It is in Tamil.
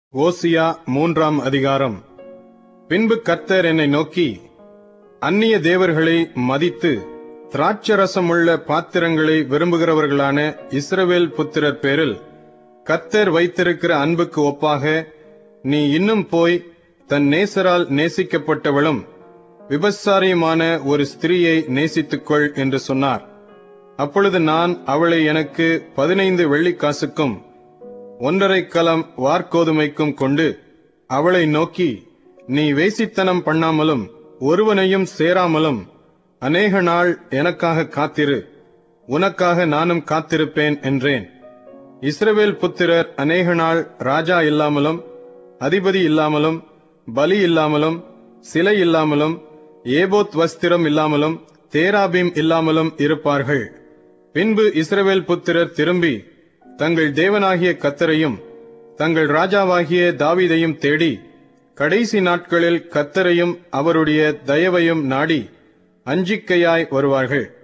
ஓசியா மூன்றாம் அதிகாரம் பின்பு கர்த்தர் என்னை நோக்கி அந்நிய தேவர்களை மதித்து திராட்சரசமுள்ள பாத்திரங்களை விரும்புகிறவர்களான இஸ்ரவேல் புத்திரர் பேரில் கர்த்தர் வைத்திருக்கிற அன்புக்கு ஒப்பாக நீ இன்னும் போய் தன் நேசரால் நேசிக்கப்பட்டவளும் விபச்சாரியுமான ஒரு ஸ்திரீயை நேசித்துக்கொள் என்று சொன்னார் அப்பொழுது நான் அவளை எனக்கு பதினைந்து வெள்ளிக்காசுக்கும் ஒன்றரை கலம் வார்கோதுமைக்கும் கொண்டு அவளை நோக்கி நீ வேசித்தனம் பண்ணாமலும் ஒருவனையும் சேராமலும் அநேக நாள் எனக்காக காத்திரு உனக்காக நானும் காத்திருப்பேன் என்றேன் இஸ்ரவேல் புத்திரர் அநேக நாள் ராஜா இல்லாமலும் அதிபதி இல்லாமலும் பலி இல்லாமலும் சிலை இல்லாமலும் ஏபோத் வஸ்திரம் இல்லாமலும் தேராபீம் இல்லாமலும் இருப்பார்கள் பின்பு இஸ்ரவேல் புத்திரர் திரும்பி தங்கள் தேவனாகிய கத்தரையும் தங்கள் ராஜாவாகிய தாவீதையும் தேடி கடைசி நாட்களில் கத்தரையும் அவருடைய தயவையும் நாடி அஞ்சிக்கையாய் வருவார்கள்